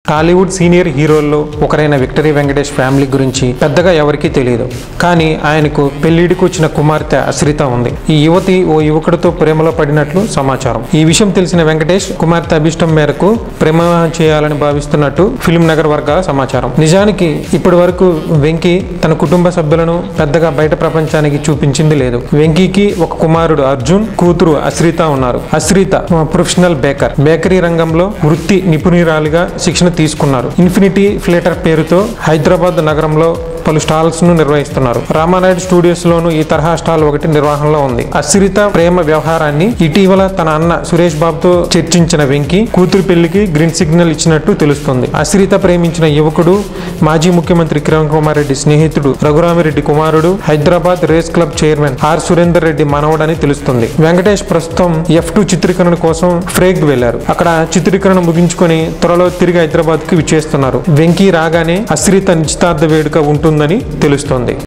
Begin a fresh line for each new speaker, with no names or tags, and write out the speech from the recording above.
Tollywood senior హీరోల్లో ఒకరైన victory Venkatesh family గురించి పెద్దగా ఎవరికీ తెలియదు కానీ ఆయనకు పెళ్లిడికి వచ్చిన కుమార్తె అశ్రిత ఉంది ఈ యువతి ఓ యువకుడితో ప్రేమలో పడినట్లు సమాచారం ఈ విషయం తెలిసిన వెంకటేష్ కుమార్తె అభిష్టం మేరకు ప్రేమ చేయాలని భావిస్తున్నట్టు ఫిల్మ్ నగర్ వర్గాల సమాచారం నిజానికి ఇప్పటి వరకు వెంకీ తన కుటుంబ సభ్యులను పెద్దగా బయట ప్రపంచానికి చూపించింది లేదు వెంకీకి ఒక కుమారుడు అర్జున్ కూతురు అశ్రిత ఉన్నారు అశ్రిత ఆ, ప్రొఫెషనల్ బేకర్ బేకరీ రంగంలో వృత్తి నిపుణురాలిగా శిక్షణ తీసుకున్నారు ఇన్ఫినిటీ ఫ్లేటర్ పేరుతో హైదరాబాద్ నగరంలో పలు స్టాల్స్ ను నిర్వహిస్తున్నారు రామానాయుడు స్టూడియోస్ లోను ఈ తరహా స్టాల్ ఒకటి నిర్వహణలో ఉంది అశ్రిత ప్రేమ వ్యవహారాన్ని ఇటీవల తన అన్న సురేష్ బాబుతో చర్చించిన వెంకీ కూతురు పెళ్లికి గ్రీన్ సిగ్నల్ ఇచ్చినట్టు తెలుస్తుంది అశ్రిత ప్రేమించిన యువకుడు మాజీ ముఖ్యమంత్రి కిరణ్ కుమార్ రెడ్డి స్నేహితుడు రఘురామిరెడ్డి కుమారుడు Hyderabad race club chairman R Surender Reddy మనవడని తెలుస్తుంది వెంకటేష్ ప్రస్తుతం ఎఫ్ టూ చిత్రీకరణ కోసం ఫ్రేగ్ వెళ్లారు అక్కడ చిత్రీకరణ ముగించుకొని త్వరలో తిరిగి హైదరాబాద్ కి విచ్చేస్తున్నారు వెంకీ రాగానే అశ్రిత నిశ్చితార్థ వేడుక ఉంటుందని తెలుస్తోంది